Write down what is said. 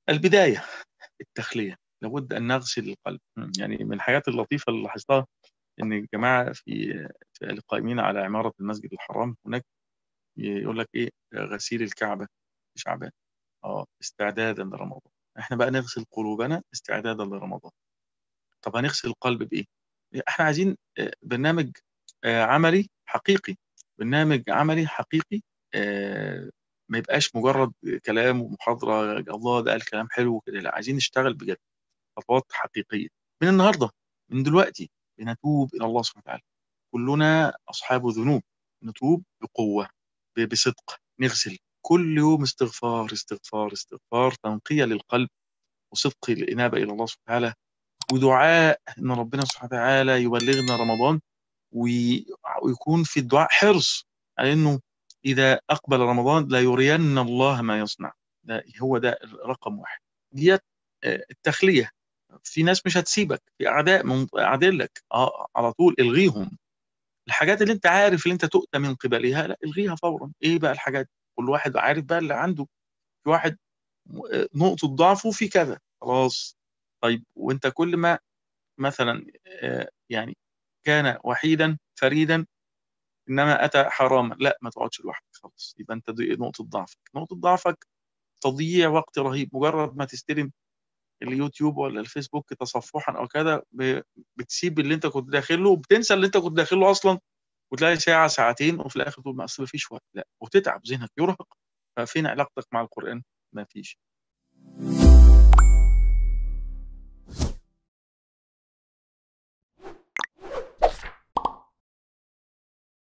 البدايه التخليه لابد ان نغسل القلب يعني من الحاجات اللطيفه اللي لاحظتها ان الجماعه في في القائمين على عماره المسجد الحرام هناك يقول لك ايه غسيل الكعبه في شعبان اه استعدادا لرمضان احنا بقى نغسل قلوبنا استعدادا لرمضان طب هنغسل القلب بايه احنا عايزين آه، برنامج آه، عملي حقيقي برنامج عملي حقيقي آه، ما يبقاش مجرد كلام ومحاضره الله ده قال كلام حلو وكده لا عايزين نشتغل بجد خطوات حقيقيه من النهارده من دلوقتي بنتوب الى الله سبحانه وتعالى كلنا اصحاب ذنوب نتوب بقوه ب- بصدق نغسل كل يوم استغفار استغفار استغفار تنقيه للقلب وصدق الانابه الى الله سبحانه وتعالى ودعاء ان ربنا سبحانه وتعالى يبلغنا رمضان وي- ويكون في الدعاء حرص على انه اذا اقبل رمضان لا يرين الله ما يصنع ده هو ده رقم واحد ديت آه، التخليه في ناس مش هتسيبك في اعداء من اعداء لك اه على طول الغيهم الحاجات اللي انت عارف اللي انت تؤتى من قبلها لا الغيها فورا ايه بقى الحاجات كل واحد عارف بقى اللي عنده في واحد آه، نقطه ضعفه في كذا خلاص طيب وانت كل ما مثلا آه، يعني كان وحيدا فريدا انما اتى حراما لا ما تقعدش لوحدك خالص يبقى انت دي نقطه ضعفك نقطه ضعفك تضييع وقت رهيب مجرد ما تستلم اليوتيوب ولا الفيسبوك تصفحا او كذا ب- بتسيب اللي انت كنت داخله وبتنسى اللي انت كنت داخله اصلا وتلاقي ساعه ساعتين وفي الاخر تقول ما اصل ما فيش وقت لا وتتعب ذهنك يرهق ففين علاقتك مع القران؟ ما فيش